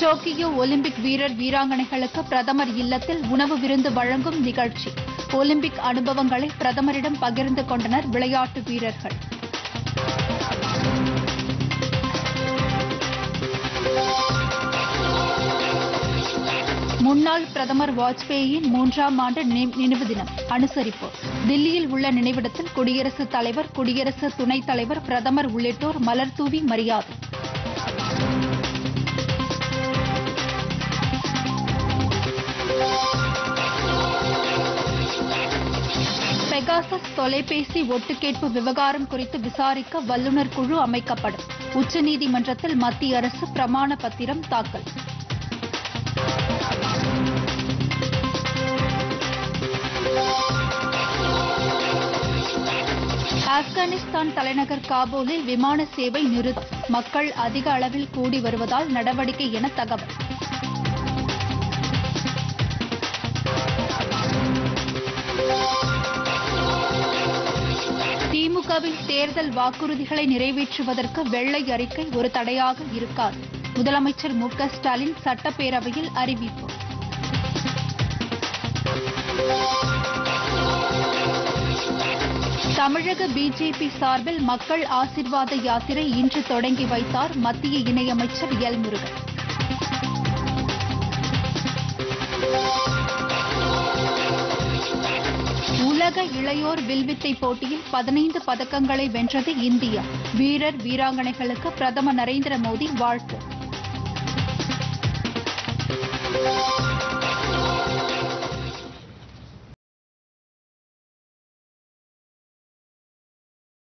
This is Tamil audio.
டோக்கியோ ஒலிம்பிக் வீரர் வீராங்கனைகளுக்கு பிரதமர் இல்லத்தில் உணவு விருந்து வழங்கும் நிகழ்ச்சி ஒலிம்பிக் அனுபவங்களை பிரதமரிடம் பகிர்ந்து கொண்டனர் விளையாட்டு வீரர்கள் முன்னாள் பிரதமர் வாஜ்பேயியின் மூன்றாம் ஆண்டு நினை- நினைவு தினம் அனுசரிப்பு தில்லியில் உள்ள நினைவிடத்தில் குடியரசுத் தலைவர் குடியரசு துணைத் தலைவர் பிரதமர் உள்ளிட்டோர் மலர் தூவி மரியாதை பெகாசஸ் தொலைபேசி ஒட்டுக்கேட்பு விவகாரம் குறித்து விசாரிக்க வல்லுநர் குழு அமைக்கப்படும் உச்சநீதிமன்றத்தில் மத்திய அரசு பிரமாண பத்திரம் தாக்கல் ஆப்கானிஸ்தான் தலைநகர் காபூலில் விமான சேவை நிறுத்தம் மக்கள் அதிக அளவில் கூடி வருவதால் நடவடிக்கை என தகவல் திமுகவின் தேர்தல் வாக்குறுதிகளை நிறைவேற்றுவதற்கு வெள்ளை அறிக்கை ஒரு தடையாக இருக்காது முதலமைச்சர் மு க ஸ்டாலின் சட்டப்பேரவையில் அறிவிப்பு தமிழக பிஜேபி சார்பில் மக்கள் ஆசிர்வாத யாத்திரை இன்று தொடங்கி வைத்தார் மத்திய இணையமைச்சர் எல் முருகன் உலக இளையோர் வில்வித்தை போட்டியில் பதினைந்து பதக்கங்களை வென்றது இந்தியா வீரர் வீராங்கனைகளுக்கு பிரதமர் நரேந்திர மோடி வாழ்த்து